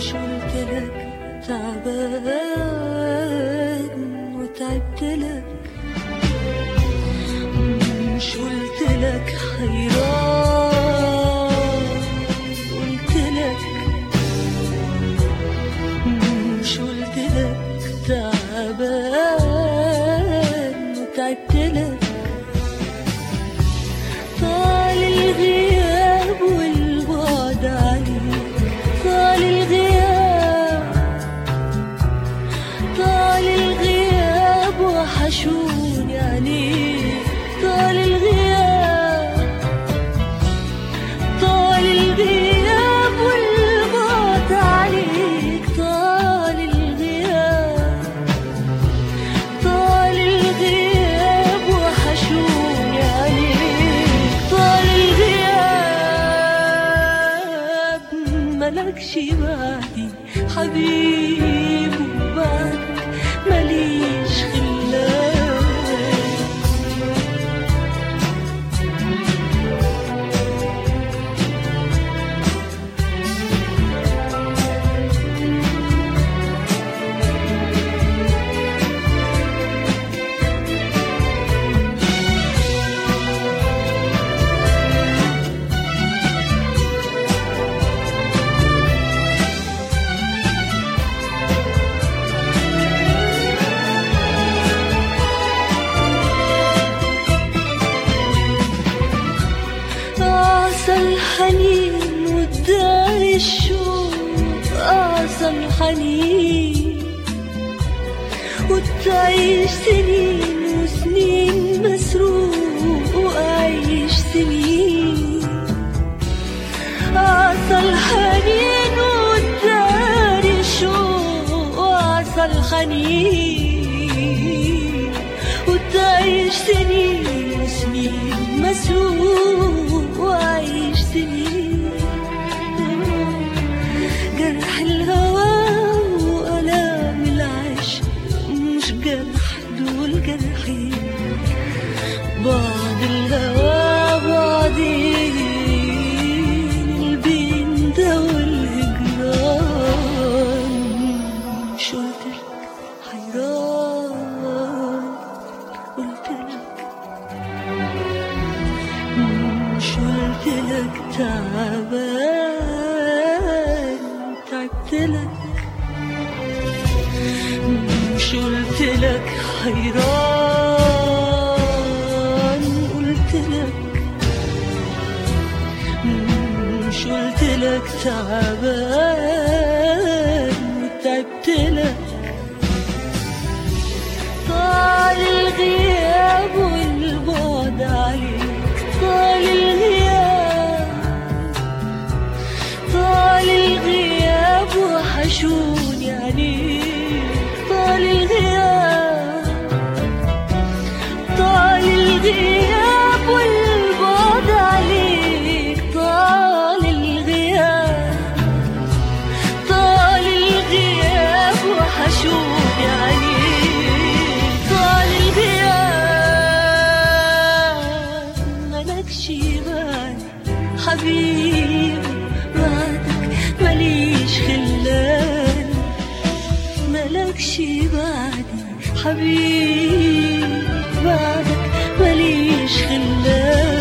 مش قلتلك تعبان وتعبت لك مش قلتلك حيران قلتلك مش قلتلك تعبان وتعبت لك طال الغياب والبعد عليك طال الغياب طال الغياب وحشوني عليك طال الغياب طال الغياب والبعد عليك طال الغياب طال الغياب وحشوني عليك طال الغياب ملكش بعدي حبيب وبعدك ماليش خلاك أعصى الحنين وداعي الشوق أعصى الحنين وتعيش سنين وسنين مسروق وأعيش سنين أعصى الحنين وداعي الشوق أعصى الحنين وتعيش سنين وسنين مسروق وأعيش سنين جرح الهوى وألام العشق مش جرح دول جرحين بعد الهوى بعدين البين ده والهجران مش قلتلك حيران قلتلك مش قلتلك تعبان تعبتلك مش قلتلك حيران قلتلك مش قلتلك تعبان وتعبتلك طال الغياب والبعد عليك طال الغياب طال الغياب وحشوني عليك طال الغياب طال الغياب والبعد عليك طال الغياب طال الغياب وحشوني عليك طال الغياب ملكش بعد حبيبي بعدك ماليش خلان ملكش بعدي حبيبي بعدك ماليش خلان